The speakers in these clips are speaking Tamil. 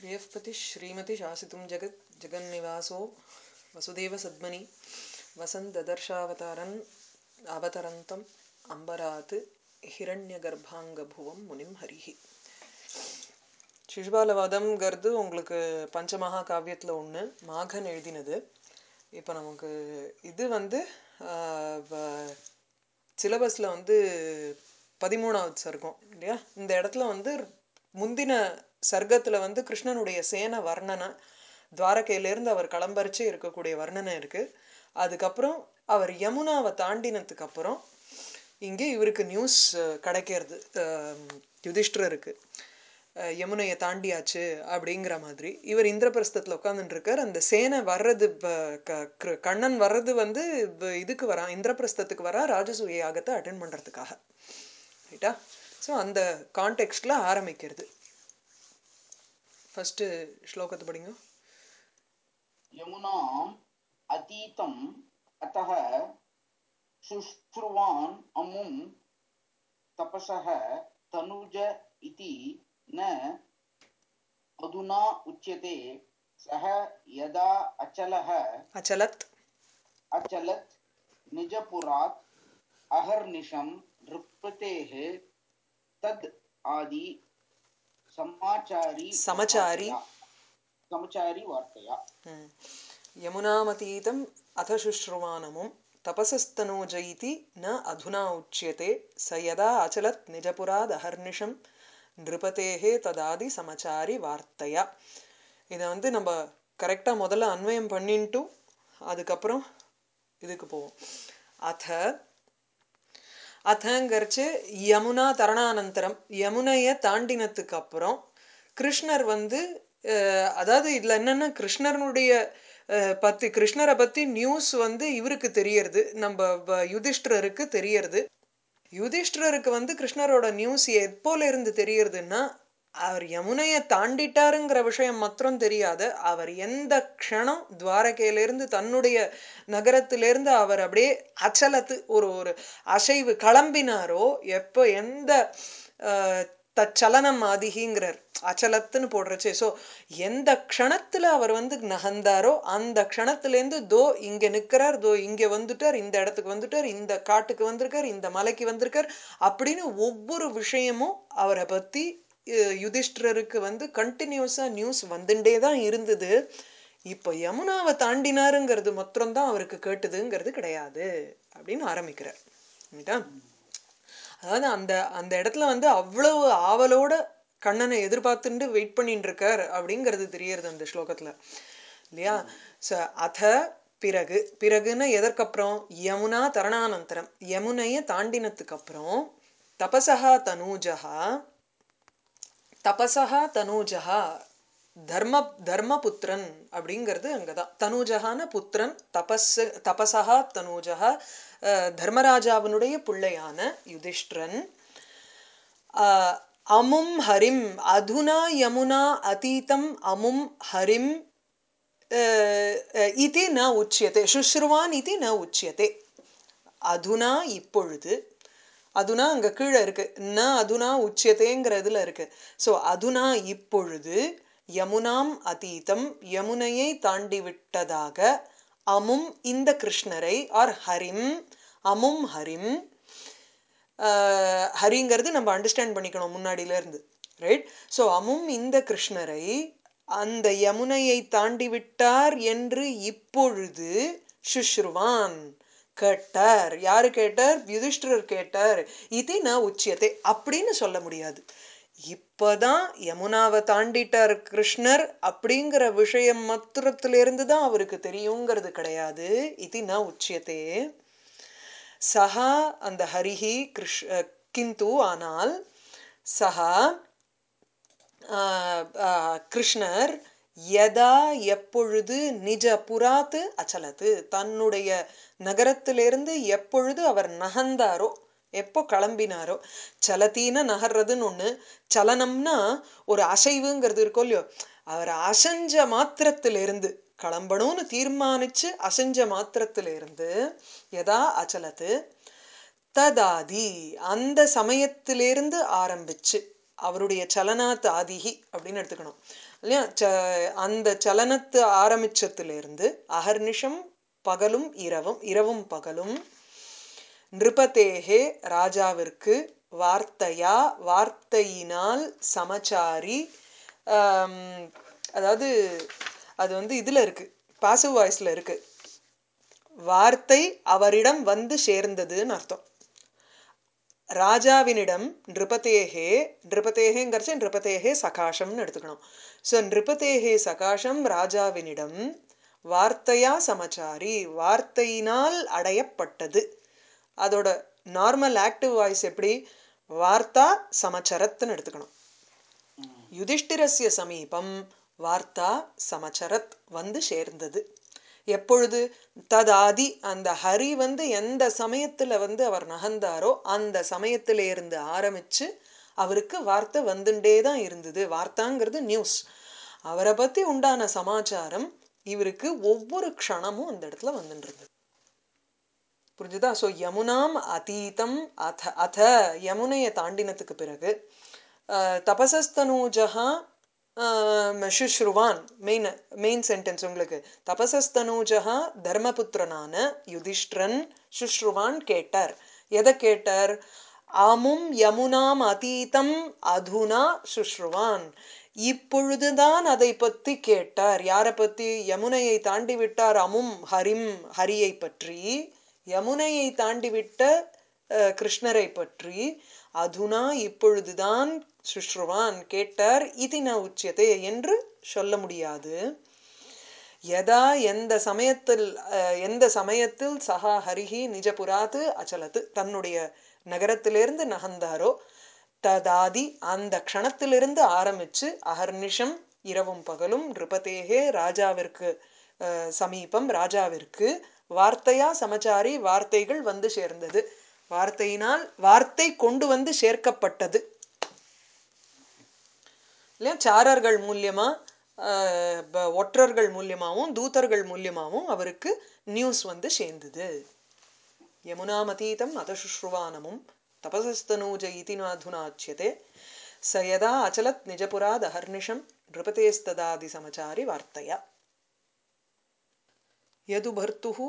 श्रियः पतिः श्रीमति शासितुं जगत् जगन्निवासो वसुदेवसद्मनि वसन्तदर्शावतारन् अवतरन्तम् अम्बरात् ஹிரண்யகர்ப்பாங்கபுவம் முனிம் ஹரிஹி சிசுபாலவாதம்ங்கிறது உங்களுக்கு பஞ்சமகா காவியத்தில் ஒன்று மாகன் எழுதினது இப்போ நமக்கு இது வந்து சிலபஸில் வந்து பதிமூணாவது சர்க்கம் இல்லையா இந்த இடத்துல வந்து முந்தின சர்க்கத்தில் வந்து கிருஷ்ணனுடைய சேன வர்ணனை துவாரகையிலேருந்து அவர் கிளம்பரிச்சு இருக்கக்கூடிய வர்ணனை இருக்குது அதுக்கப்புறம் அவர் யமுனாவை தாண்டினதுக்கு அப்புறம் இங்கே இவருக்கு நியூஸ் கிடைக்கிறது யுதிஷ்டருக்கு யமுனையை தாண்டியாச்சு அப்படிங்கிற மாதிரி இவர் இந்திரபிரஸ்தத்தில் உட்காந்துட்டுருக்கார் அந்த சேனை வர்றது கண்ணன் வர்றது வந்து இதுக்கு வரா இந்திரபிரஸ்தத்துக்கு வரா ராஜசூய யாகத்தை அட்டன் பண்ணுறதுக்காக ரைட்டா ஸோ அந்த கான்டெக்ஸ்டில் ஆரம்பிக்கிறது ஃபஸ்ட்டு ஸ்லோகத்தை படிங்க यमुनाम् अतीतम् अतः शुश्रुवान् अमुं तपसः तनुज इति न अधुना उच्यते सः यदा अचलः அச்சலத் अचलत् निजपुरात् अहर्निशं नृपतेः तद् आदि समाचारी समचारी। वार्तया- समचारी वार्तया ம். யமுனாமதீதம் அத சுஷ்ருவானமும் தபசஸ்தனோஜ இதி ந அதுனா உச்சியதே ச யதா அச்சலத் நிஜபுராத் அஹர்னிஷம் நிருபதேகே ததாதி சமச்சாரி வார்த்தையா இதை வந்து நம்ம கரெக்டாக முதல்ல அன்வயம் பண்ணின்ட்டு அதுக்கப்புறம் இதுக்கு போவோம் அத அதங்கரிச்சு யமுனா தரணானந்தரம் யமுனையை தாண்டினத்துக்கு அப்புறம் கிருஷ்ணர் வந்து அஹ், அதாவது இதில் என்னென்னா கிருஷ்ணனுடைய அஹ், பத்தி கிருஷ்ணரை பற்றி நியூஸ் வந்து இவருக்கு தெரியறது நம்ம வ- யுதிஷ்டிரருக்கு தெரியறது யுதிஷ்டிரருக்கு வந்து கிருஷ்ணரோட நியூஸ் எப்போல இருந்து தெரியறதுன்னா அவர் யமுனையை தாண்டிட்டாருங்கிற விஷயம் மாத்திரம் தெரியாது அவர் எந்த க்ஷணம் துவாரகையிலிருந்து தன்னுடைய நகரத்திலிருந்து அவர் அப்படியே அச்சலத்து ஒரு ஒரு அசைவு கிளம்பினாரோ எப்போ எந்த அஹ், தச்சலனம் ஆதிகிங்கிறார் அச்சலத்துன்னு போடுறச்சே ஸோ எந்த க்ஷணத்தில் அவர் வந்து நகர்ந்தாரோ அந்த க்ஷணத்துலேருந்து தோ இங்கே நிற்கிறார் தோ இங்கே வந்துட்டார் இந்த இடத்துக்கு வந்துட்டார் இந்த காட்டுக்கு வந்திருக்கார் இந்த மலைக்கு வந்திருக்கார் அப்படின்னு ஒவ்வொரு விஷயமும் அவரை பற்றி யுதிஷ்டிரருக்கு வந்து கண்டினியூஸாக நியூஸ் வந்துட்டே தான் இருந்தது இப்போ யமுனாவை தாண்டினாருங்கிறது மாத்திரம்தான் அவருக்கு கேட்டுதுங்கிறது கிடையாது அப்படின்னு ஆரம்பிக்கிறார் ரைட்டா அதாவது அந்த அந்த இடத்துல வந்து அவ்வளவு ஆவலோட கண்ணனை எதிர்பார்த்துட்டு வெயிட் பண்ணிட்டு இருக்கார் அப்படிங்கிறது தெரியறது அந்த ஸ்லோகத்துல இல்லையா ச அத பிறகு பிறகுன்னு எதற்கப்புறம் யமுனா தரணானந்தரம் யமுனையை தாண்டினத்துக்கு அப்புறம் தபசஹா தனூஜஹா தபசஹா தனூஜஹா தர்ம தர்மபுத்திரன் அப்படிங்கிறது அங்கதான் தனூஜஹான புத்திரன் தபஸ் தபசஹா தனூஜஹா அஹ், தர்மராஜாவினுடைய பிள்ளையான யுதிஷ்டிரன் அஹ், அமும் ஹரிம் அதுனா யமுனா அதீதம் அமும் ஹரிம் அஹ், அஹ், இதி ந உச்சியதே சுஷ்ருவான் இதி ந உச்சியதே அதுனா இப்பொழுது அதுனா அங்க கீழே இருக்கு ந அதுனா உச்சியதேங்கிறதுல இருக்கு ஸோ அதுனா இப்பொழுது யமுனாம் அதீதம் யமுனையை தாண்டி விட்டதாக அமும் இந்த கிருஷ்ணரை ஆர் ஹரிம் அமும் ஹரிம் ஆஹ், ஹரிங்கிறது நம்ம அண்டர்ஸ்டாண்ட் பண்ணிக்கணும் முன்னாடியில இருந்து ரைட் ஸோ அமும் இந்த கிருஷ்ணரை அந்த யமுனையை தாண்டி விட்டார் என்று இப்பொழுது சுஷ்ருவான் கேட்டார் யாரு கேட்டார் யுதிஷ்டிரர் கேட்டார் இது நான் உச்சியத்தை அப்படின்னு சொல்ல முடியாது இப்பதான் யமுனாவை தாண்டிட்டார் கிருஷ்ணர் அப்படிங்கிற விஷயம் மாத்திரத்திலிருந்து தான் அவருக்கு தெரியுங்கிறது கிடையாது இது நான் உச்சியத்தே சஹா அந்த ஹரிஹி கிருஷ் அஹ், கிந்து ஆனால் சஹா ஆஹ், ஆஹ், கிருஷ்ணர் யதா எப்பொழுது நிஜ புறாத்து அச்சலத்து தன்னுடைய நகரத்திலிருந்து எப்பொழுது அவர் நகர்ந்தாரோ எப்போ கிளம்பினாரோ சலத்தீன நகர்றதுன்னு ஒன்று சலனம்னா ஒரு அசைவுங்கிறது இருக்கும் இல்லையோ அவர் அசைஞ்ச மாத்திரத்திலிருந்து கிளம்பணும்னு தீர்மானிச்சு அசைஞ்ச மாத்திரத்திலிருந்து யதா அச்சலத்து ததாதி அந்த சமயத்திலிருந்து ஆரம்பிச்சு அவருடைய சலனாத் ஆதிகி அப்படின்னு எடுத்துக்கணும் இல்லையா ச அந்த சலனத்து ஆரம்பிச்சத்திலிருந்து அகர்நிஷம் பகலும் இரவும் இரவும் பகலும் நிருபதேகே ராஜாவிற்கு வார்த்தையா வார்த்தையினால் சமச்சாரி ஆம், அதாவது அது வந்து இதுல இருக்கு பாசிவ் வாய்ஸ்ல இருக்கு வார்த்தை அவரிடம் வந்து சேர்ந்ததுன்னு அர்த்தம் ராஜாவினிடம் நிருபதேகே நிருபதேகேங்கிறச்சு நிருபதேகே சகாஷம்னு எடுத்துக்கணும் ஸோ நிருபதேகே சகாஷம் ராஜாவினிடம் வார்த்தையா சமச்சாரி வார்த்தையினால் அடையப்பட்டது அதோட நார்மல் ஆக்டிவ் வாய்ஸ் எப்படி வார்த்தா சமச்சரத்துன்னு எடுத்துக்கணும் யுதிஷ்டிரஸ்ய சமீபம் வார்த்தா சமச்சரத் வந்து சேர்ந்தது எப்பொழுது ததாதி அந்த ஹரி வந்து எந்த சமயத்துல வந்து அவர் நகர்ந்தாரோ அந்த சமயத்தில இருந்து ஆரம்பிச்சு அவருக்கு வார்த்தை வந்துட்டே தான் இருந்தது வார்த்தாங்கிறது நியூஸ் அவரை பத்தி உண்டான சமாச்சாரம் இவருக்கு ஒவ்வொரு க்ஷணமும் அந்த இடத்துல வந்துட்டு இருந்தது புரிஞ்சுதா ஸோ யமுனாம் அதீதம் அத அத யமுனையை தாண்டினத்துக்கு பிறகு அஹ், தபசஸ்தனூஜகா ஆஹ், சுஷ்ருவான் மெயின் மெயின் சென்டென்ஸ் உங்களுக்கு தபசஸ்தனூஜகா தர்மபுத்திரனான யுதிஷ்டிரன் சுஷ்ருவான் கேட்டார் எதை கேட்டார் அமும் யமுனாம் அதீதம் அதுனா சுஷ்ருவான் இப்பொழுதுதான் அதை பத்தி கேட்டார் யாரை பத்தி யமுனையை தாண்டி விட்டார் அமும் ஹரிம் ஹரியை பற்றி யமுனையை தாண்டிவிட்ட அஹ், கிருஷ்ணரை பற்றி அதுனா இப்பொழுதுதான் சுஷ்ருவான் கேட்டார் இது ந உச்சியதே என்று சொல்ல முடியாது யதா எந்த சமயத்தில் அஹ், எந்த சமயத்தில் சஹா ஹரிஹி நிஜபுராத்து அச்சலத்து தன்னுடைய நகரத்திலிருந்து நகர்ந்தாரோ ததாதி அந்த க்ஷணத்திலிருந்து ஆரம்பிச்சு அகர்நிஷம் இரவும் பகலும் நிருபதேகே ராஜாவிற்கு அஹ், சமீபம் ராஜாவிற்கு வார்த்தையா சமச்சாரி வார்த்தைகள் வந்து சேர்ந்தது வார்த்தையினால் வார்த்தை கொண்டு வந்து சேர்க்கப்பட்டது இல்லையா சாரர்கள் மூலியமா ஆஹ், ப- ஒற்றர்கள் மூலியமாவும் தூதர்கள் மூலியமாவும் அவருக்கு நியூஸ் வந்து சேர்ந்தது யமுனாமதீதம் அதசுஷ்ருவானமும் தபசஸ்தனூஜ இதி நாதுனாச்சியதே ச யதா அச்சலத் நிஜபுராத் அஹர்நிஷம் நிருபதேஸ்ததாதி சமச்சாரி வார்த்தையா யது பர்த்துஹு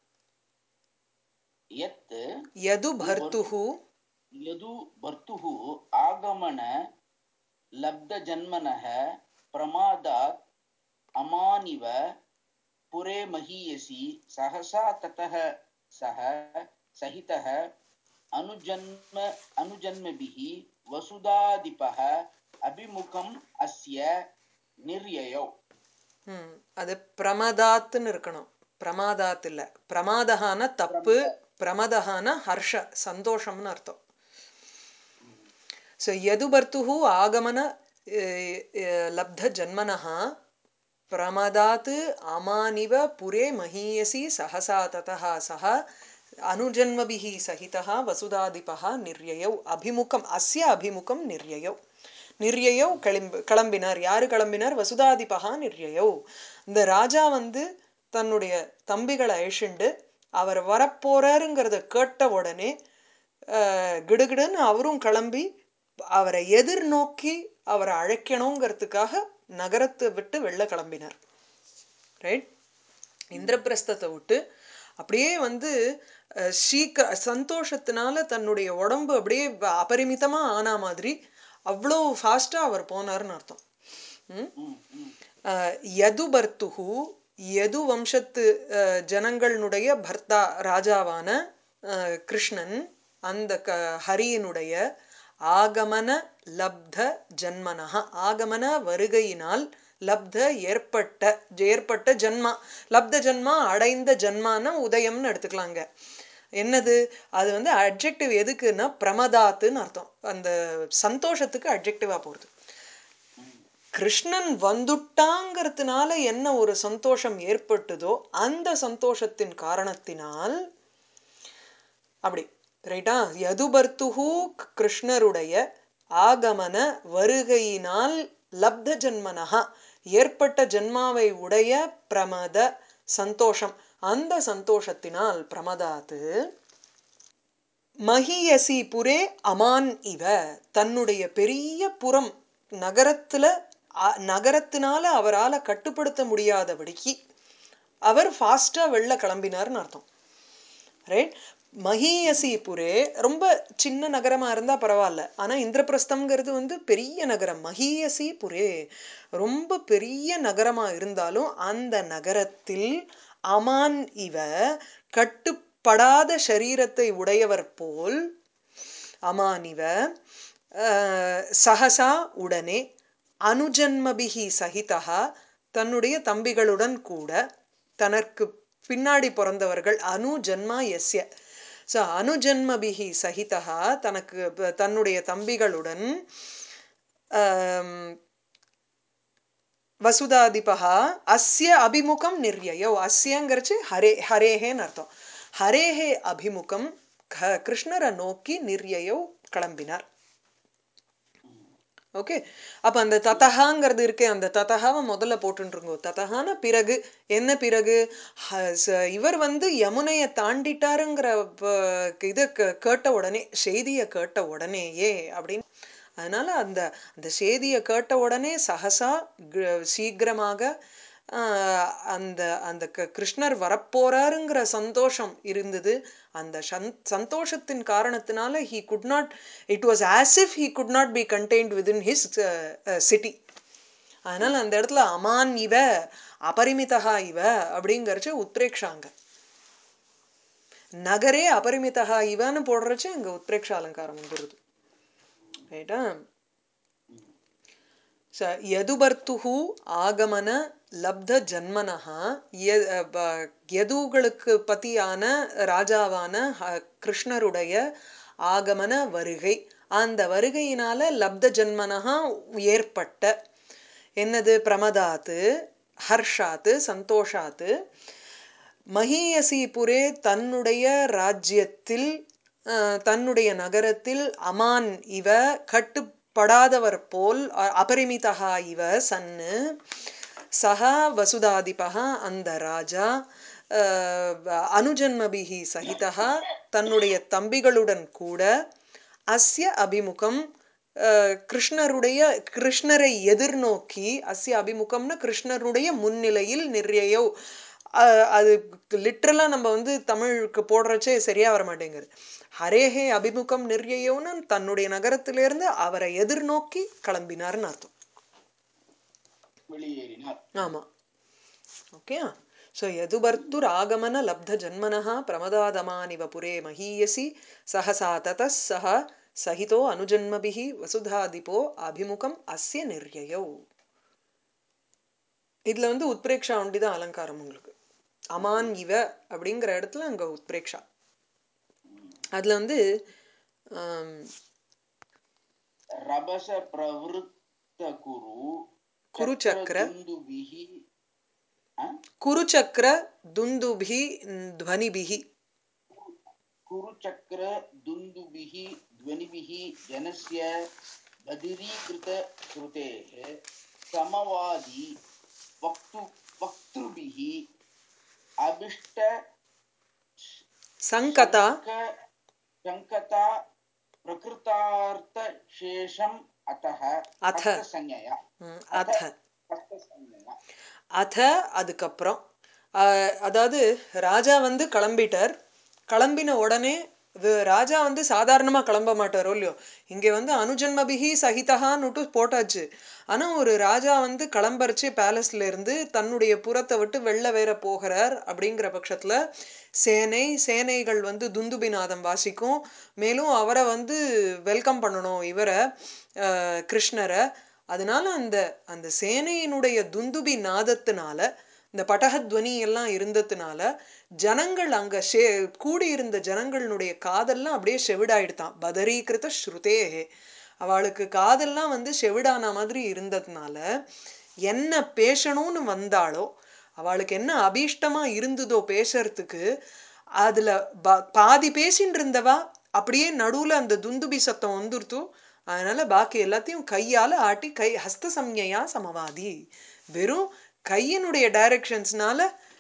यत् யது பர்த்துஹு यदु भर्तुः आगमन लब्धजन्मनः प्रमादात् अमानिव पुरे महीयसि सहसा ततः सः सहितः अनुजन्म अनुजन्मभिः वसुधाधिपः अभिमुखम् अस्य निर्ययौ ம், அது பிரமதாத்துன்னு இருக்கணும் பிரமாதாத் இல்ல பிரமாதகான தப்பு பிரமதகான ஹர்ஷ சந்தோஷம்னு அர்த்தம் ஸோ எது பர்த்துஹு ஆகமன அஹ், அஹ், லப்த ஜன்மனः பிரமதாத் அமானிவ புரே மஹீயசி சஹசா ததः சஹ அனுஜன்மபிः சகிதः வசுதாதிபः நிர்யயௌ அபிமுகம் அஸ்ய அபிமுகம் நிர்யயௌ நிர்யயௌ கிளம்பி கிளம்பினார் யாரு கிளம்பினார் வசுதாதிபகா நிர்யயௌ இந்த ராஜா வந்து தன்னுடைய தம்பிகளை அழிச்சுண்டு அவர் வரப்போறாருங்கிறத கேட்ட உடனே ஆஹ், கிடுகிடுன்னு அவரும் கிளம்பி அவரை எதிர்நோக்கி அவரை அழைக்கணுங்கிறதுக்காக நகரத்தை விட்டு வெளில கிளம்பினார் ரைட் இந்திரபிரஸ்தத்தை விட்டு அப்படியே வந்து அஹ், சீக்க சந்தோஷத்தினால தன்னுடைய உடம்பு அப்படியே வ- அபரிமிதமா ஆனா மாதிரி அவ்வளோ ஃபாஸ்டா அவர் போனார்னு அர்த்தம் ம்? அஹ், யது பர்த்துஹு யது வம்சத்து அஹ், ஜனங்களுடைய பர்த்தா ராஜாவான அஹ், கிருஷ்ணன் அந்த க ஹரியினுடைய ஆகமன லப்த ஜன்மனஹ ஆகமன வருகையினால் லப்த ஏற்பட்ட ஏற்பட்ட ஜன்மா லப்த ஜன்மா அடைந்த ஜன்மான உதயம்னு எடுத்துக்கலாங்க என்னது அது வந்து அட்ஜெக்டிவ் எதுக்குன்னா பிரமதாத்துன்னு அர்த்தம் அந்த சந்தோஷத்துக்கு அட்ஜெக்டிவா போகுது கிருஷ்ணன் வந்துட்டாங்கிறதுனால என்ன ஒரு சந்தோஷம் ஏற்பட்டதோ அந்த சந்தோஷத்தின் காரணத்தினால் அப்படி ரைட்டா யதுபர்த்துஹு கிருஷ்ணருடைய ஆகமன வருகையினால் லப்த ஜன்மனஹா ஏற்பட்ட ஜன்மாவை உடைய பிரமத சந்தோஷம் அந்த சந்தோஷத்தினால் பிரமதாத்து மகியசி புரே அமான் இவ தன்னுடைய பெரிய புறம் நகரத்துல அ- நகரத்தினால அவரால கட்டுப்படுத்த முடியாதபடிக்கு அவர் ஃபாஸ்டா வெளில கிளம்பினார்னு அர்த்தம் ரைட் மகீயசிபுரே ரொம்ப சின்ன நகரமா இருந்தா பரவாயில்ல ஆனா இந்திரபிரஸ்தம்ங்கிறது வந்து பெரிய நகரம் மகீயசிபுரே ரொம்ப பெரிய நகரமா இருந்தாலும் அந்த நகரத்தில் அமான் இவ கட்டுப்படாத சரீரத்தை உடையவர் போல் அமானிவ அஹ், சகசா உடனே அனுஜன்மபிகி சகிதா தன்னுடைய தம்பிகளுடன் கூட தனக்கு பின்னாடி பிறந்தவர்கள் அனு ஜன்மா எஸ்ய ஸோ அனுஜன்மபிகி சகிதா தனக்கு ப- தன்னுடைய தம்பிகளுடன் ஆம், வசுதாதிபா அஸ்ய அபிமுகம் நிர்யயோ அஸ்யங்கிறச்சு ஹரே ஹரேஹேன்னு அர்த்தம் ஹரேஹே அபிமுகம் க- கிருஷ்ணரை நோக்கி நிர்யயோ கிளம்பினார் ஓகே அப்ப அந்த ததகாங்கிறது இருக்கே அந்த ததகாவை முதல்ல போட்டுருங்கோ ததகான பிறகு என்ன பிறகு ஹ- ச- இவர் வந்து யமுனையை தாண்டிட்டாருங்கிற ப- இதை கே- கேட்ட உடனே செய்தியை கேட்ட உடனேயே அப்படின்னு அதனால அந்த அந்த செய்தியை கேட்ட உடனே சகசா க- சீக்கிரமாக ஆஹ், அந்த அந்த க- கிருஷ்ணர் வரப்போறாருங்கிற சந்தோஷம் இருந்தது அந்த சந்- சந்தோஷத்தின் காரணத்தினால he could not it was as if he could not be contained within his city அதனால அந்த இடத்துல அமான் இவ அபரிமிதா இவ அப்படிங்கறச்சு உத்ரேக்ஷாங்க நகரே அபரிமிதா இவன்னு போடுறச்சு இங்க உத்ரேக்ஷ அலங்காரம் வந்துருது ரைட்டா ಸ ಯದುಬರ್ತುಹು ಆಗಮನ லப்த ஜன்மனஹா ய- அ, ப- யதுகளுக்கு பதியான ராஜாவான ஹ- கிருஷ்ணருடைய ஆகமன வருகை அந்த வருகையினால லப்த ஜன்மனஹா ஏற்பட்ட என்னது பிரமதாத்து ஹர்ஷாத்து சந்தோஷாத்து மகீயசிபுரே தன்னுடைய ராஜ்யத்தில் அஹ், தன்னுடைய நகரத்தில் அமான் இவ கட்டுப்படாதவர் போல் அ- அபரிமிதா இவ சன்னு சகா வசுதாதிபா அந்த ராஜா அஹ், அனுஜன்மபிகி சகிதா தன்னுடைய தம்பிகளுடன் கூட அஸ்ய அபிமுகம் அஹ், கிருஷ்ணருடைய கிருஷ்ணரை எதிர்நோக்கி அஸ்ய அபிமுகம்னா கிருஷ்ணருடைய முன்னிலையில் நிறையோ அஹ், அது லிட்ரலா நம்ம வந்து தமிழுக்கு போடுறச்சே சரியா வர மாட்டேங்குது ஹரேஹே அபிமுகம் நிர்யயோன்னு தன்னுடைய நகரத்திலிருந்து அவரை எதிர்நோக்கி கிளம்பினார்னு அர்த்தம் வெளியேறினார் ஆமா ஓகே ஸோ யதுபர்த்துர் ஆகமன லப்த ஜன்மனः பிரமதாதமானிவ புரே மகீயசி சஹசா ததः சஹ சகிதோ அனுஜன்மபிः வசுதாதிபோ அபிமுகம் அஸ்ய நிர்யயோ இதுல வந்து உத்பிரேக்ஷா ஒண்டிதான் அலங்காரம் உங்களுக்கு அமான் இவ அப்படிங்கிற இடத்துல அங்க உத்பிரேக்ஷா அதுல வந்து ஆம், ரபச பிரவருத்த குரு குருச்சக்கர. துந்துபிஹி குருச்சக்கர துந்துபி துவனிபிஹி कुरुचक्र दुन्दुभिः ध्वनिभिः जनस्य बधिरीकृत श्रुतेः समवादि वक्तु वक्तृभिः अभिष्ट சங்கதா शङ्क- शङ्कता प्रकृतार्थशेषम् अतः अथ. हस्तसंज्ञया ம், அத हस्तसंज्ञया அத அதுக்கப்புறம் ஆஹ், அதாவது ராஜா வந்து கிளம்பிட்டார் கிளம்பின உடனே வு- ராஜா வந்து சாதாரணமா கிளம்ப மாட்டாரோ இல்லையோ இங்க வந்து அனுஜன்மபிகி சகிதகான்னுட்டு போட்டாச்சு ஆனா ஒரு ராஜா வந்து கிளம்பரிச்சு பேலஸ்ல இருந்து தன்னுடைய புறத்தை விட்டு வெளில வேற போகிறார் அப்படிங்கிற பட்சத்துல சேனை சேனைகள் வந்து துந்துபிநாதம் வாசிக்கும் மேலும் அவரை வந்து வெல்கம் பண்ணணும் இவரை ஆஹ், கிருஷ்ணரை அதனால அந்த அந்த சேனையினுடைய துந்துபி நாதத்தினால இந்த பட்டகத்வனி எல்லாம் இருந்ததுனால ஜனங்கள் அங்க ஷே கூடியிருந்த ஜனங்களுடைய காதெல்லாம் அப்படியே செவிடாயிடுதான் பதரீகிருத ஸ்ருதேஹே அவளுக்கு காதெல்லாம் வந்து செவிடான மாதிரி இருந்ததுனால என்ன பேசணும்னு வந்தாளோ அவளுக்கு என்ன அபீஷ்டமா இருந்ததோ பேசுறதுக்கு அதுல ப- பாதி பேசின்னு இருந்தவா அப்படியே நடுவுல அந்த துந்துபி சத்தம் வந்துருத்து அதனால பாக்கி எல்லாத்தையும் கையால ஆட்டி கை ஹஸ்த சம்ஞையா சமவாதி வெறும் கையினுடைய டைரக்ஷன்ஸ்னால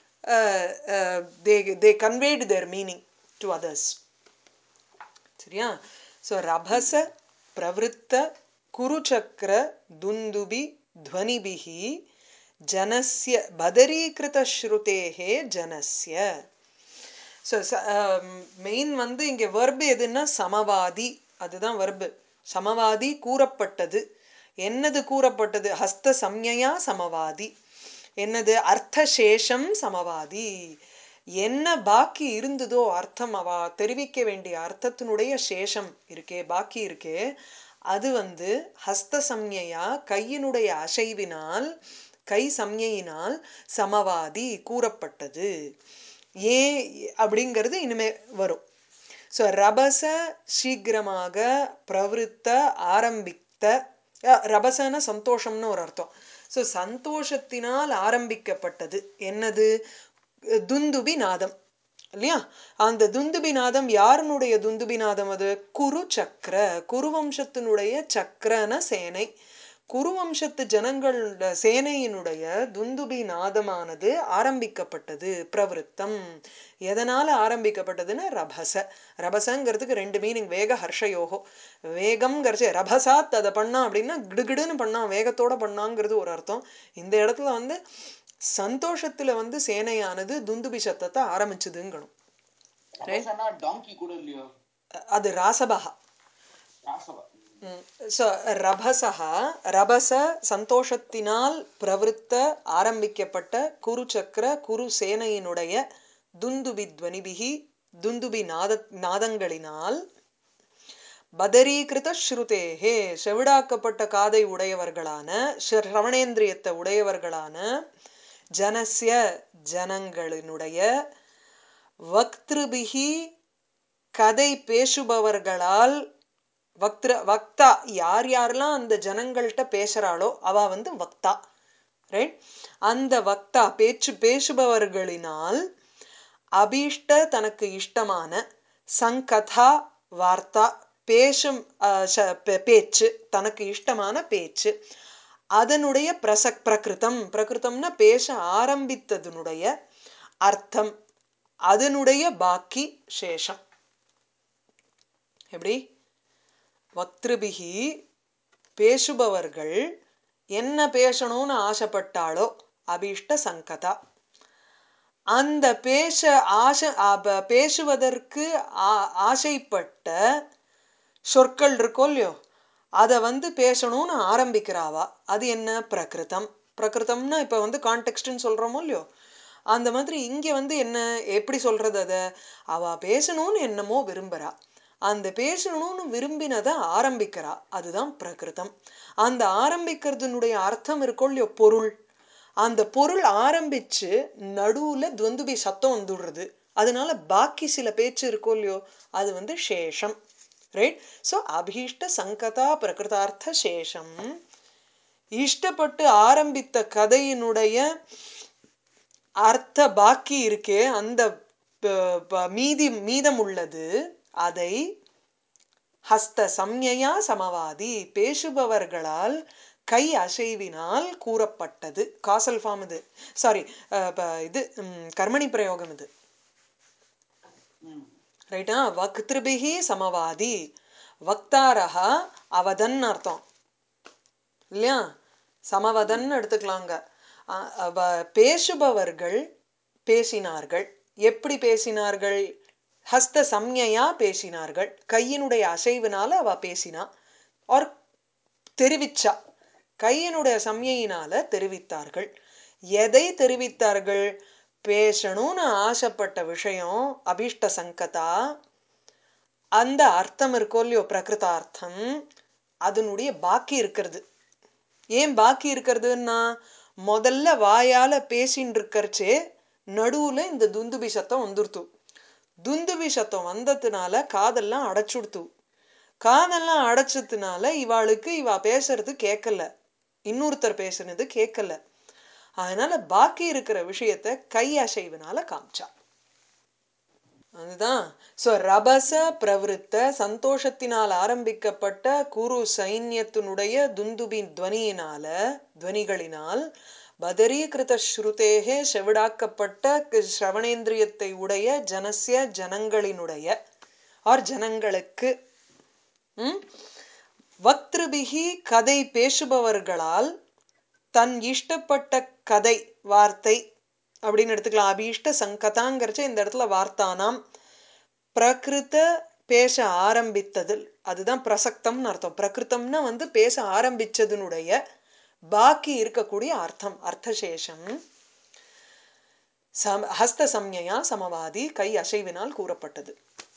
they they conveyed their meaning to others சரியா ஸோ ரபச பிரவருத்த குருச்சக்கர துந்துபி துவனிபிகி ஜனஸ்ய பதரீகிருத ஸ்ருதேகே ஜனஸ்ய ஸோ மெயின் வந்து இங்கே வெர்பு எதுன்னா சமவாதி அதுதான் வெர்பு சமவாதி கூறப்பட்டது என்னது கூறப்பட்டது ஹஸ்த சம்யா சமவாதி என்னது அர்த்தசேஷம் சமவாதி என்ன பாக்கி இருந்ததோ அர்த்தம் அவ தெரிவிக்க வேண்டிய அர்த்தத்தினுடைய சேஷம் இருக்கே பாக்கி இருக்கே அது வந்து ஹஸ்த சம்யா கையினுடைய அசைவினால் கை சம்யினால் சமவாதி கூறப்பட்டது ஏன் அப்படிங்கிறது இனிமே வரும் ஸோ ரபச சீக்கிரமாக பிரவருத்த ஆரம்பித்த அஹ், ரபசன சந்தோஷம்னு ஒரு அர்த்தம் ஸோ சந்தோஷத்தினால் ஆரம்பிக்கப்பட்டது என்னது துந்துபி நாதம் இல்லையா அந்த துந்துபி நாதம் யாருனுடைய துந்துபி நாதம் அது குரு சக்கர குருவம்சத்தினுடைய சக்கரன சேனை குருவம்சத்து ஜனங்கள் சேனையினுடைய துந்துபி நாதமானது ஆரம்பிக்கப்பட்டது பிரவருத்தம் எதனால ஆரம்பிக்கப்பட்டதுன்னா ரபச ரபசங்கிறதுக்கு ரெண்டு மீனிங் வேக ஹர்ஷயோகோ வேகம்ங்கிறச்சு ரபசாத் அதை பண்ணா அப்படின்னா கிடுகிடுன்னு பண்ணா வேகத்தோட பண்ணாங்கிறது ஒரு அர்த்தம் இந்த இடத்துல வந்து சந்தோஷத்துல வந்து சேனையானது துந்துபி சத்தத்தை ஆரம்பிச்சுதுங்கணும் ரபசனா டாங்கி கூட இல்லையோ அது ராசபகா ராசவா ஸோ ரபசா ரபச சந்தோஷத்தினால் பிரவருத்த ஆரம்பிக்கப்பட்ட குரு சக்கர குரு சேனையினுடைய துந்துபி துவனிபிகி துந்துபி நாத நாதங்களினால் பதரீகிருத ஸ்ருதேகே செவிடாக்கப்பட்ட காதை உடையவர்களான சிரவணேந்திரியத்தை உடையவர்களான ஜனஸ்ய ஜனங்களினுடைய வக்திருபிகி கதை பேசுபவர்களால் வக்திர வக்தா யார் யாரெல்லாம் அந்த ஜனங்கள்கிட்ட பேசுறாளோ அவ வந்து வக்தா ரைட் அந்த வக்தா பேச்சு பேசுபவர்களினால் அபீஷ்ட தனக்கு இஷ்டமான சங்கதா வார்த்தா பேசும் அஹ், ச- பே- பேச்சு தனக்கு இஷ்டமான பேச்சு அதனுடைய பிரசக் பிரகிருதம் பிரகிருதம்னா பேச ஆரம்பித்ததனுடைய அர்த்தம் அதனுடைய பாக்கி சேஷம் எப்படி வக்திருபிகி பேசுபவர்கள் என்ன பேசணும்னு ஆசைப்பட்டாளோ அபீஷ்ட சங்கதா அந்த பேச ஆசை அப- பேசுவதற்கு ஆ- ஆசைப்பட்ட சொற்கள் இருக்கோ இல்லையோ அதை வந்து பேசணும்னு ஆரம்பிக்கிறாவா அது என்ன பிரகிருதம் பிரகிருதம்னா இப்போ வந்து கான்டெக்ட்னு சொல்கிறோமோ இல்லையோ அந்த மாதிரி இங்கே வந்து என்ன எப்படி சொல்கிறது அதை அவ பேசணும்னு என்னமோ விரும்புகிறா அந்த பேசணும்னு விரும்பினதை ஆரம்பிக்கிறா அதுதான் பிரகிருதம் அந்த ஆரம்பிக்கிறதுனுடைய அர்த்தம் இருக்கோ இல்லையோ பொருள் அந்த பொருள் ஆரம்பிச்சு நடுவுல துவந்துபி சத்தம் வந்துடுறது அதனால பாக்கி சில பேச்சு இருக்கோ இல்லையோ அது வந்து சேஷம் ரைட் ஸோ அபீஷ்ட சங்கதா பிரகிருதார்த்த சேஷம் இஷ்டப்பட்டு ஆரம்பித்த கதையினுடைய அர்த்த பாக்கி இருக்கே அந்த ப- ப- மீதி மீதம் உள்ளது அதை ஹஸ்த சம்யா சமவாதி பேசுபவர்களால் கை அசைவினால் கூறப்பட்டது காசல் ஃபார்ம் இது சாரி இது ம், கர்மணி பிரயோகம் இது ம் ரைட்டா வக்திருபிகி சமவாதி வக்தாரஹ அவதன் அர்த்தம் இல்லையா சமவதன் எடுத்துக்கலாங்க அ- அவ- பேசுபவர்கள் பேசினார்கள் எப்படி பேசினார்கள் ஹஸ்த சம்யா பேசினார்கள் கையினுடைய அசைவினால அவ பேசினா ஆர் தெரிவிச்சா கையினுடைய சம்யினால தெரிவித்தார்கள் எதை தெரிவித்தார்கள் பேசணும்னு ஆசைப்பட்ட விஷயம் அபீஷ்ட சங்கதா அந்த அர்த்தம் இருக்கோ இல்லையோ பிரகிருதார்த்தம் அதனுடைய பாக்கி இருக்கிறது ஏன் பாக்கி இருக்கிறதுன்னா முதல்ல வாயால பேசின்னு இருக்கறச்சே நடுவுல இந்த துந்துபி சத்தம் வந்துருத்து துந்துபி சத்தம் வந்ததுனால காதெல்லாம் அடைச்சுடுத்து காதெல்லாம் அடைச்சதுனால இவாளுக்கு இவ பேசுறது கேட்கல இன்னொருத்தர் பேசுனது கேட்கல அதனால பாக்கி இருக்கிற விஷயத்த கை அசைவினால காமிச்சா அதுதான் ஸோ ரபச பிரவிருத்த சந்தோஷத்தினால் ஆரம்பிக்கப்பட்ட குரு சைன்யத்தினுடைய துந்துபி துவனியினால துவனிகளினால் பதரீகிருத ஸ்ருதேகே செவிடாக்கப்பட்ட க- சிரவணேந்திரியத்தை உடைய ஜனசிய ஜனங்களினுடைய ஆர் ஜனங்களுக்கு ம்? வக்திருபிகி கதை பேசுபவர்களால் தன் இஷ்டப்பட்ட கதை வார்த்தை அப்படின்னு எடுத்துக்கலாம் அபீஷ்ட சங்கதாங்கிறச்ச இந்த இடத்துல வார்த்தானாம் பிரகிருத பேச ஆரம்பித்ததில் அதுதான் பிரசக்தம்னு அர்த்தம் பிரகிருத்தம்னா வந்து பேச ஆரம்பிச்சதனுடைய பாக்கி இருக்கக்கூடிய அர்த்தம் அர்த்தசேஷம் சம் ஹஸ்த சம்ஞையா சமவாதி கை அசைவினால் கூறப்பட்டது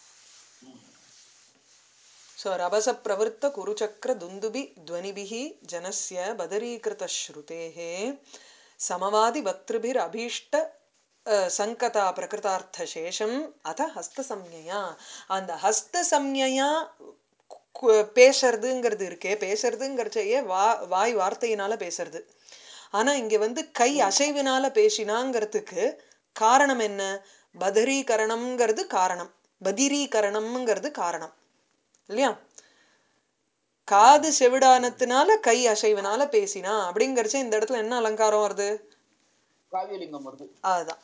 ஸோ ரபச பிரவருத்த குருச்சக்கர துந்துபி துவனிபிஹி ஜனஸ்ய பதரீகிருத ஸ்ருதேः சமவாதி வக்திருபிர் அபீஷ்ட அஹ், சங்கதா பிரகிருதார்த்தசேஷம் அத ஹஸ்தசம்ஞையா அந்த ஹஸ்தசம்ஞையா கு- பேசுறதுங்கிறது இருக்கே பேசுறதுங்கிறச்சையே வா வாய் வார்த்தையினால பேசுறது ஆனா இங்க வந்து கை அசைவினால பேசினாங்கிறதுக்கு காரணம் என்ன பதரீகரணம்ங்கிறது காரணம் பதிரீகரணம்ங்கிறது காரணம் இல்லையா காது செவிடானத்தினால கை அசைவினால பேசினா அப்படிங்கறச்ச இந்த இடத்துல என்ன அலங்காரம் வருது காவியலிங்கம் வருது அதுதான்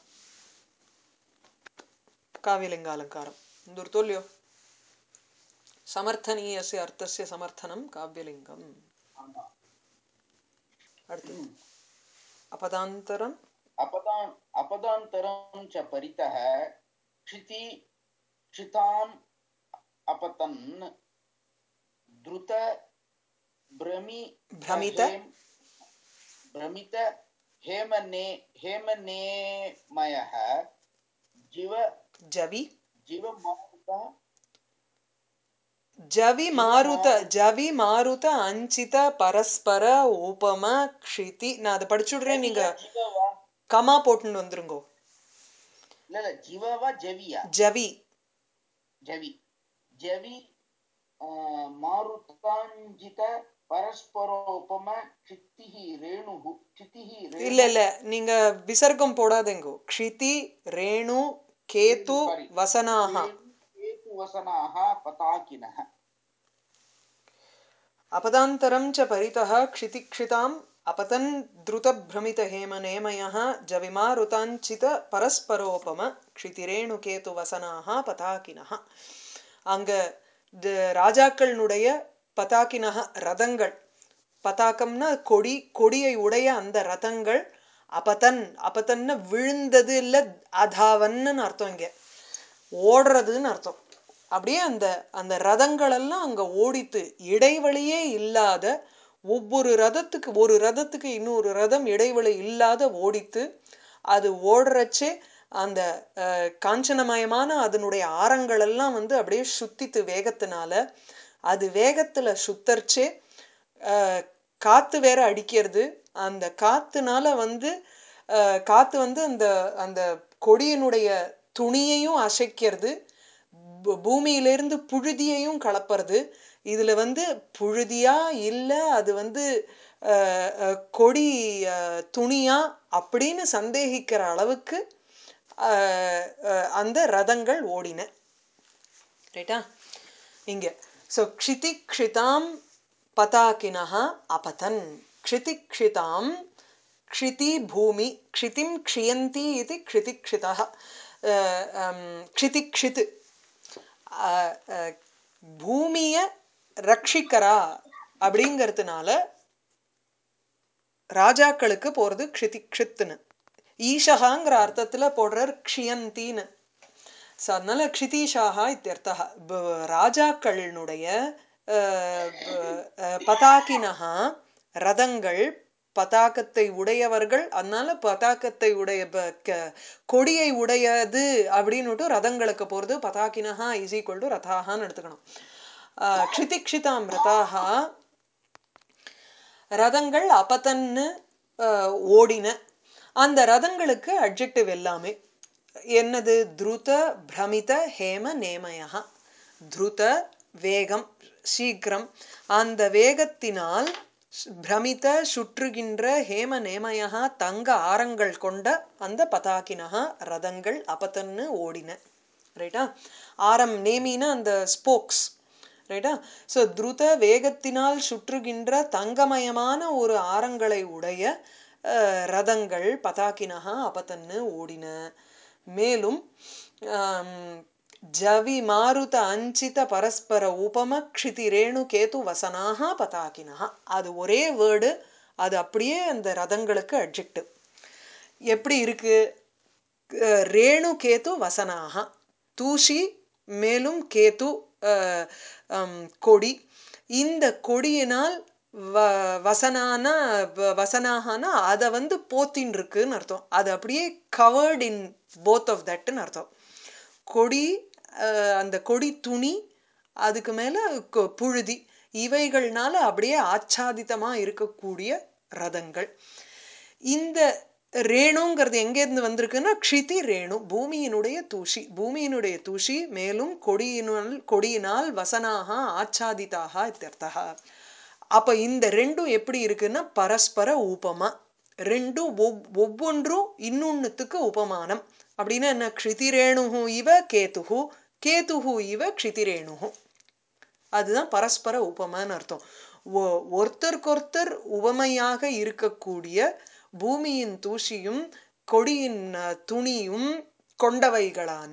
காவியலிங்க அலங்காரம் இந்த ஒரு தோல்லியோ சமர்த்தனீயஸ்ய அர்த்தஸ்ய சமர்த்தனம் காவியலிங்கம் ஆமா அடுத்து अपदान्तरम् अपदान् अपदान्तरं च परितः क्षिति क्षिताम् अपतन् द्रुत भ्रमि भ्रमित? हेम- भ्रमित हेमने हेमनेमयः जीव जवि जीवमारुतः ஜவி மாருத ஜவி மாருத அஞ்சித பரஸ்பர உபம க்ஷிதி நான் அதை படிச்சுடுறேன் நீங்க ஜீவவா கமா போட்டுன்னு வந்துருங்கோ இல்ல இல்ல ஜீவவா ஜவியா ஜவி ಜವಿ ಜವಿ ಆ, ಮಾರುತಾಂಜಿತ ಪರಸ್ಪರೋಪಮ ಕ್ಷಿತಿಃ ರೇಣುಃ ಕ್ಷಿತಿಃ ರೇಣು இல்ல இல்ல நீங்க விசர்க்கம் போடாதேங்கோ க்ஷிதி ரேணு கேது Sorry. வசனாக ಕೇತುವಸನಾः ಪತಾಕಿನಃ अपदान्तरं च परितः क्षितिक्षिताम् अपतन् द्रुतभ्रमितहेमनेमयः जविमारुताञ्चित परस्परोपम क्षितिरेणुकेतुवसनाः பதாக்கினः அங்க த- ராஜாக்களினுடைய பதாக்கினக ரதங்கள் பதாக்கம்னா கொடி கொடியை உடைய அந்த ரதங்கள் அபதன் அபதன்னு விழுந்தது இல்ல அதாவன்னு அர்த்தம் இங்க ஓடுறதுன்னு அர்த்தம் அப்படியே அந்த அந்த ரதங்கள் எல்லாம் அங்க ஓடித்து இடைவெளியே இல்லாத ஒவ்வொரு ரதத்துக்கு ஒரு ரதத்துக்கு இன்னொரு ரதம் இடைவெளி இல்லாத ஓடித்து அது ஓடுறச்சே அந்த அஹ், காஞ்சனமயமான அதனுடைய ஆரங்கள் எல்லாம் வந்து அப்படியே சுத்தித்து வேகத்தினால அது வேகத்துல சுத்தர்ச்சே அஹ், காத்து வேற அடிக்கிறது அந்த காத்துனால வந்து அஹ், காத்து வந்து அந்த அந்த கொடியினுடைய துணியையும் அசைக்கிறது பூ- பூமியிலிருந்து புழுதியையும் கலப்புறது இதுல வந்து புழுதியா இல்ல அது வந்து அஹ், அஹ், கொடி அஹ், துணியா அப்படின்னு சந்தேகிக்கிற அளவுக்கு அஹ், அஹ், அந்த ரதங்கள் ஓடின ரைட்டா இங்க ஸோ க்ஷிதி க்ஷிதாம் பதாக்கினः अपतन् क्षिति क्षितां क्षिति भूमि क्षितिं क्षियन्ति इति क्षिति क्षितः अ, अं, क्षिति क्षित् அ, அ, பூமிய ரட்சிக்கிறா அப்படிங்கிறதுனால ராஜாக்களுக்கு போறது க்ஷிதி க்ஷித்துன்னு ஈஷகாங்கிற அர்த்தத்துல போடுறார் க்ஷியந்தின்னு ஸோ அதனால க்ஷிதீஷாக இத்தியர்த்தா ப- ராஜாக்களினுடைய அஹ், ப- அஹ், பதாக்கினஹா ரதங்கள் பதாக்கத்தை உடையவர்கள் அதனால பதாக்கத்தை உடைய ப- க- கொடியை உடையது அப்படின்னுட்டு ரதங்களுக்கு போறது பதாக்கினஹா இஸ் ஈக்குவல் டு ரதாகான்னு எடுத்துக்கணும் அஹ், க்ஷிதிக்ஷிதாம் ரதாகா ரதங்கள் அப்பத்தன்னு அஹ், ஓடின அந்த ரதங்களுக்கு அட்ஜெக்டிவ் எல்லாமே என்னது துருத பிரமித ஹேம நேமயா துருத வேகம் சீக்கிரம் அந்த வேகத்தினால் ஸ்- பிரமித சுற்றுகின்ற ஹேம நேமயா தங்க ஆரங்கள் கொண்ட அந்த பதாக்கினஹா ரதங்கள் அப்பத்தன்னு ஓடின ரைட்டா ஆரம் நேமினா அந்த ஸ்போக்ஸ் ரைட்டா ஸோ துருத வேகத்தினால் சுற்றுகின்ற தங்கமயமான ஒரு ஆரங்களை உடைய அஹ், ரதங்கள் பதாக்கினஹா அப்பத்தன்னு ஓடின மேலும் ஆம், ஜவி மாருத அஞ்சித பரஸ்பர உபம க்ஷிதி ரேணு கேது வசனாக பதாக்கினஹா அது ஒரே வேர்டு அது அப்படியே அந்த ரதங்களுக்கு அட்ஜெக்டிவ் எப்படி இருக்கு அஹ் ரேணு கேது வசனாக தூஷி மேலும் கேது அஹ், ஹம், கொடி இந்த கொடியினால் வ வசனான வ- வசனாகனா அதை வந்து போத்தின் இருக்குன்னு அர்த்தம் அது அப்படியே கவர்ட் இன் போத் ஆஃப் தட்னு அர்த்தம் கொடி அஹ், அந்த கொடி துணி அதுக்கு மேல கொ- புழுதி இவைகள்னால அப்படியே ஆச்சாதிதமா இருக்கக்கூடிய ரதங்கள் இந்த ரேணுங்கிறது எங்கேருந்து வந்திருக்குன்னா க்ஷிதி ரேணு பூமியினுடைய தூஷி பூமியினுடைய தூஷி மேலும் கொடியினால் கொடியினால் வசனாக ஆச்சாதிதாக இத்தியர்த்தா அப்ப இந்த ரெண்டும் எப்படி இருக்குன்னா பரஸ்பர ஊபமா ரெண்டும் ஒவ் ஒவ்வொன்றும் இன்னொன்னுத்துக்கு உபமானம் அப்படின்னா என்ன க்ஷிதிரேணுஹு இவ கேதுஹு கேதுஹு இவ க்ஷிதிரேணுஹு அதுதான் பரஸ்பர உபமான்னு அர்த்தம் ஒ- ஒருத்தருக்கொருத்தர் உவமையாக இருக்கக்கூடிய பூமியின் தூசியும் கொடியின் அஹ், துணியும் கொண்டவைகளான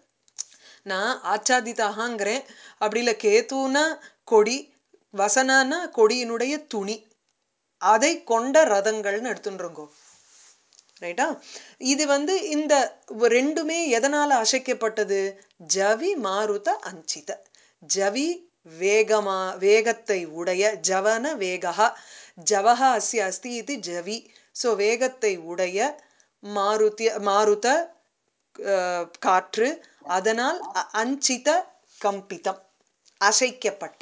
நான் ஆச்சாதிதாகங்கிறேன் அப்படி இல்லை கேத்துனா கொடி வசனானா கொடியினுடைய துணி அதை கொண்ட ரதங்கள்னு எடுத்துருங்கோ ரைட்டா இது வந்து இந்த ரெண்டுமே எதனால அசைக்கப்பட்டது ஜவி மாருத அஞ்சித ஜவி வேகமா வேகத்தை உடைய ஜவன வேகா ஜவஹ அஸ்ய அஸ்தி இது ஜவி ஸோ வேகத்தை உடைய மாருத்திய மாருத அஹ், காற்று அதனால் அ- அஞ்சித கம்பிதம் அசைக்கப்பட்ட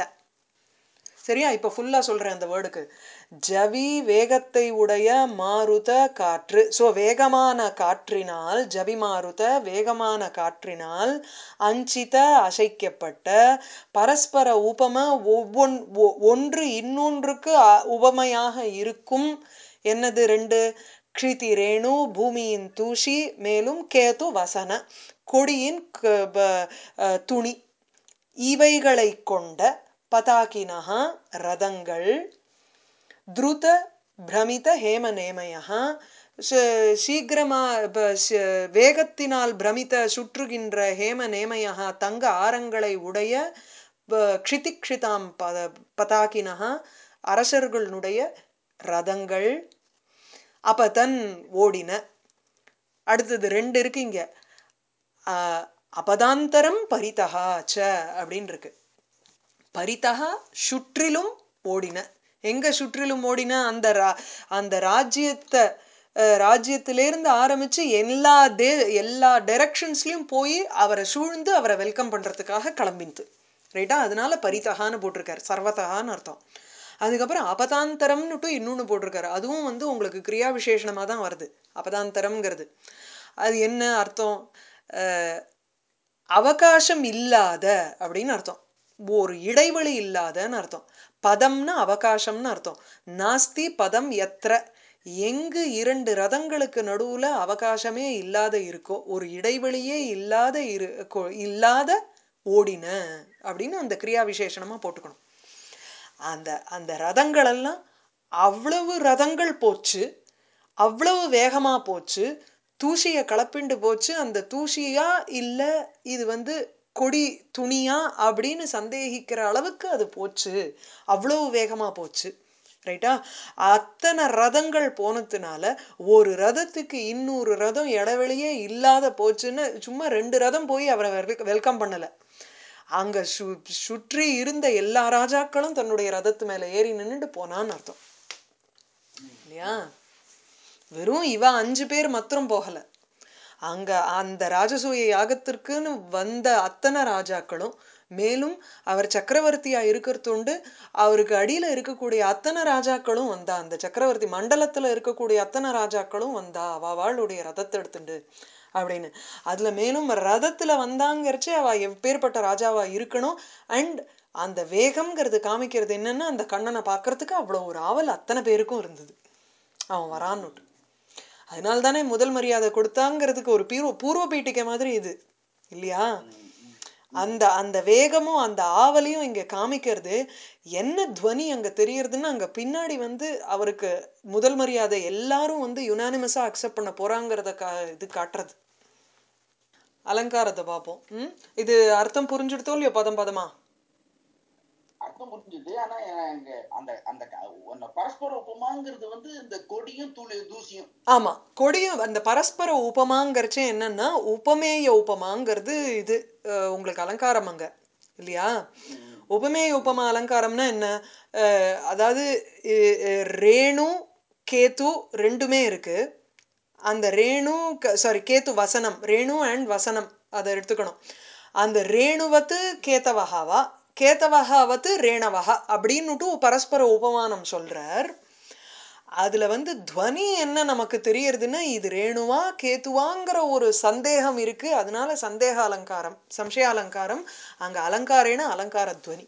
சரியா இப்ப ஃபுல்லா சொல்றேன் அந்த வேர்டுக்கு ஜவி வேகத்தை உடைய மாருத காற்று சோ வேகமான காற்றினால் ஜவி மாருத வேகமான காற்றினால் அஞ்சித அசைக்கப்பட்ட பரஸ்பர உபம ஒவ்வொன் ஒ- ஒன்று இன்னொன்றுக்கு அ- உவமையாக இருக்கும் என்னது ரெண்டு க்ஷிதி ரேணு பூமியின் தூஷி மேலும் கேது வசன கொடியின் க- ப- அஹ், துணி இவைகளை கொண்ட பதாகினஹ ரதங்கள் துருத பிரமித ஹேம நேமயா சீக்கிரமா ப- ச- வேகத்தினால் பிரமித சுற்றுகின்ற ஹேம நேமயா தங்க ஆரங்களை உடைய ப- க்ஷிதிக்ஷிதாம் பத பதாகினஹ அரசர்களுடைய ரதங்கள் அப்ப தன் ஓடின அடுத்தது ரெண்டு இருக்கு இங்க ஆஹ் அபதாந்தரம் பரிதகா ச அப்படின்னு இருக்கு பரிதகா சுற்றிலும் ஓடின எங்க சுற்றிலும் ஓடின அந்த ரா- அந்த ராஜ்யத்தை அஹ், ராஜ்யத்திலிருந்து ஆரம்பிச்சு எல்லா தே எல்லா டைரக்ஷன்ஸ்லயும் போய் அவரை சூழ்ந்து அவரை வெல்கம் பண்றதுக்காக கிளம்பின்து ரைட்டா அதனால பரிதகான்னு போட்டிருக்காரு சர்வதகான்னு அர்த்தம் அதுக்கப்புறம் அபதாந்தரம்னுட்டு இன்னொன்னு போட்டிருக்காரு அதுவும் வந்து உங்களுக்கு கிரியா விசேஷணமா தான் வருது அபதாந்தரம்ங்கிறது அது என்ன அர்த்தம் அஹ், அவகாசம் இல்லாத அப்படின்னு அர்த்தம் ஒரு இடைவெளி இல்லாதன்னு அர்த்தம் பதம்னா அவகாசம்னு அர்த்தம் நாஸ்தி பதம் எத்திர எங்கு இரண்டு ரதங்களுக்கு நடுவுல அவகாசமே இல்லாத இருக்கோ ஒரு இடைவெளியே இல்லாத இரு கொ- இல்லாத ஓடின அப்படின்னு அந்த கிரியா விசேஷணமா போட்டுக்கணும் அந்த அந்த ரதங்கள் எல்லாம் அவ்வளவு ரதங்கள் போச்சு அவ்வளவு வேகமா போச்சு தூசிய கலப்பிண்டு போச்சு அந்த தூசியா இல்ல இது வந்து கொடி துணியா அப்படின்னு சந்தேகிக்கிற அளவுக்கு அது போச்சு அவ்வளவு வேகமா போச்சு ரைட்டா அத்தனை ரதங்கள் போனதுனால ஒரு ரதத்துக்கு இன்னொரு ரதம் இடைவெளியே இல்லாத போச்சுன்னு சும்மா ரெண்டு ரதம் போய் அவரை வெல்கம் பண்ணல அங்க சு சுற்றி இருந்த எல்லா ராஜாக்களும் தன்னுடைய ரதத்து மேல ஏறி நின்னுட்டு போனான்னு அர்த்தம் இல்லையா வெறும் இவ அஞ்சு பேர் மாத்திரம் போகல அங்க அந்த ராஜசூய யாகத்திற்குன்னு வந்த அத்தனை ராஜாக்களும் மேலும் அவர் சக்கரவர்த்தியா இருக்கிறதுண்டு அவருக்கு அடியில இருக்கக்கூடிய அத்தனை ராஜாக்களும் வந்தா அந்த சக்கரவர்த்தி மண்டலத்துல இருக்கக்கூடிய அத்தனை ராஜாக்களும் வந்தா அவ அவளுடைய ரதத்தை எடுத்துண்டு அப்படின்னு அதுல மேலும் ரதத்துல வந்தாங்கிறச்சே அவ எப்பேற்பட்ட ராஜாவா இருக்கணும் அண்ட் அந்த வேகம்ங்கிறது காமிக்கிறது என்னன்னா அந்த கண்ணனை பார்க்கறதுக்கு அவ்வளவு ஒரு ஆவல் அத்தனை பேருக்கும் இருந்தது அவன் வரான்னுட்டு அதனால தானே முதல் மரியாதை கொடுத்தாங்கிறதுக்கு ஒரு பூர்வ பூர்வ பீட்டிகை மாதிரி இது இல்லையா அந்த அந்த வேகமும் அந்த ஆவலையும் இங்க காமிக்கிறது என்ன துவனி அங்க தெரியறதுன்னா அங்க பின்னாடி வந்து அவருக்கு முதல் மரியாதை எல்லாரும் வந்து யுனானிமஸா அக்செப்ட் பண்ண போறாங்கிறத கா இது காட்டுறது அலங்காரத்தை பார்ப்போம் ம் இது அர்த்தம் புரிஞ்சுடுத்தோ இல்லையோ பதம் பதமா அர்த்தம் அர்த்தம் புரிஞ்சுது ஆனா எங்க அந்த அந்த க- அந்த பரஸ்பர உபமாங்கிறது வந்து இந்த கொடியும் துளி தூசியும் ஆமா கொடியும் அந்த பரஸ்பர உபமாங்கிறச்சே என்னன்னா உபமேய உபமாங்கிறது இது அஹ், உங்களுக்கு அலங்காரம் அங்க இல்லையா ம், உபமேய உபமா அலங்காரம்னா என்ன அஹ், அதாவது இ- இ- ரேணு கேத்து ரெண்டுமே இருக்கு அந்த ரேணு சாரி கேத்து வசனம் ரேணு அண்ட் வசனம் அதை எடுத்துக்கணும் அந்த ரேணுவத்து கேத்தவகாவா கேத்தவகாவத்து ரேணவகா அப்படின்னுட்டு பரஸ்பர உபமானம் சொல்றார் அதுல வந்து துவனி என்ன நமக்கு தெரியறதுன்னா இது ரேணுவா கேத்துவாங்கிற ஒரு சந்தேகம் இருக்கு அதனால சந்தேக அலங்காரம் சம்சய அலங்காரம் அங்க அலங்காரேன அலங்கார துவனி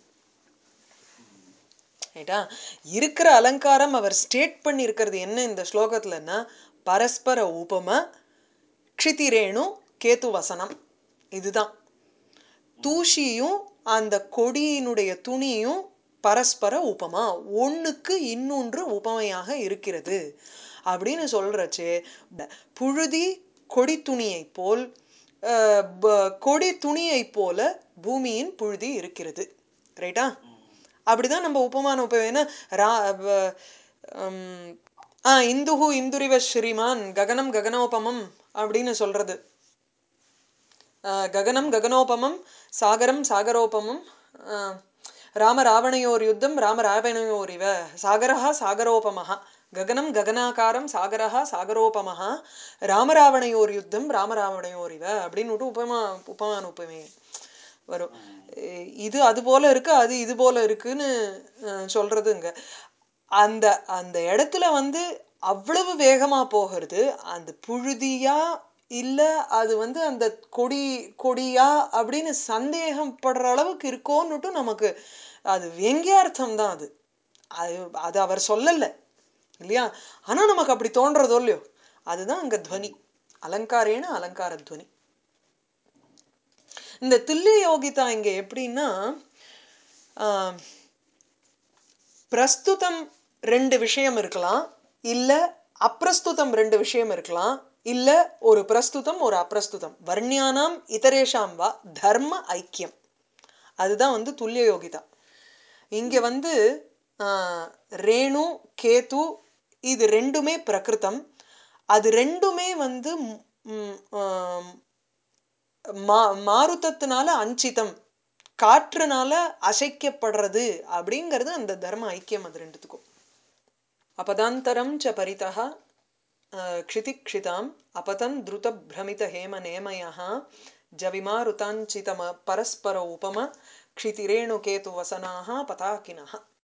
ரைட்டா இருக்கிற அலங்காரம் அவர் ஸ்டேட் பண்ணி இருக்கிறது என்ன இந்த ஸ்லோகத்துலன்னா பரஸ்பர உபம க்ஷிதிரேணு கேத்து வசனம் இதுதான் தூஷியும் அந்த கொடியினுடைய துணியும் பரஸ்பர உபமா ஒண்ணுக்கு இன்னொன்று உபமையாக இருக்கிறது அப்படின்னு சொல்றச்சு ப- புழுதி கொடி துணியைப் போல் அஹ், ப- கொடி துணியைப் போல பூமியின் புழுதி இருக்கிறது ரைட்டா அப்படிதான் நம்ம உபமான உப ஏன்னா ரா வ- ஹம், ஆ இந்துஹு இந்துரிவ ஸ்ரீமான் ககனம் ககனோபமம் அப்படின்னு சொல்றது ஆஹ் ககனம் ககனோபமம் சாகரம் சாகரோபமம் ஆஹ் ராம ராவணையோர் யுத்தம் ராம ராவணையோர் இவ சாகரஹா சாகரோபமஹா ககனம் ககனாகாரம் சாகரஹா சாகரோபமஹா ராமராவணையோர் யுத்தம் ராமராவணையோர் இவ அப்படின்னு உபமா உபமான உபமே வரும் இ- இது அது போல இருக்கு அது இது போல இருக்குன்னு அஹ், சொல்றதுங்க அந்த அந்த இடத்துல வந்து அவ்வளவு வேகமா போகிறது அந்த புழுதியா இல்ல அது வந்து அந்த கொடி கொடியா அப்படின்னு சந்தேகம் படுற அளவுக்கு இருக்கோன்னுட்டு நமக்கு அது வெங்கியார்த்தம் தான் அது அது அது அவர் சொல்லல இல்லையா ஆனா நமக்கு அப்படி தோன்றதோ இல்லையோ அதுதான் அங்க துவனி அலங்காரேன அலங்கார துவனி இந்த தில்லிய யோகிதா இங்க எப்படின்னா ஆஹ், பிரஸ்துதம் ரெண்டு விஷயம் இருக்கலாம் இல்ல அப்பிரஸ்துதம் ரெண்டு விஷயம் இருக்கலாம் இல்ல ஒரு பிரஸ்துதம் ஒரு அப்பிரஸ்துதம் வர்ணியானாம் இதரேஷாம் வா தர்ம ஐக்கியம் அதுதான் வந்து துல்லிய யோகிதா இங்க வந்து ஆஹ், ரேணு கேது இது ரெண்டுமே பிரகிருதம் அது ரெண்டுமே வந்து ம், ம், ஆம், மா மாருத்தத்தினால அஞ்சிதம் காற்றுனால அசைக்கப்படுறது அப்படிங்கிறது அந்த தர்ம ஐக்கியம் அது ரெண்டுத்துக்கும் अपदान्तरं च परितः अ, क्षितिक्षिताम् अपतन् द्रुतभ्रमितहेमनेमयः जविमारुताञ्चितम परस्पर उपम क्षितिरेणुकेतुवसनाः पताकिनः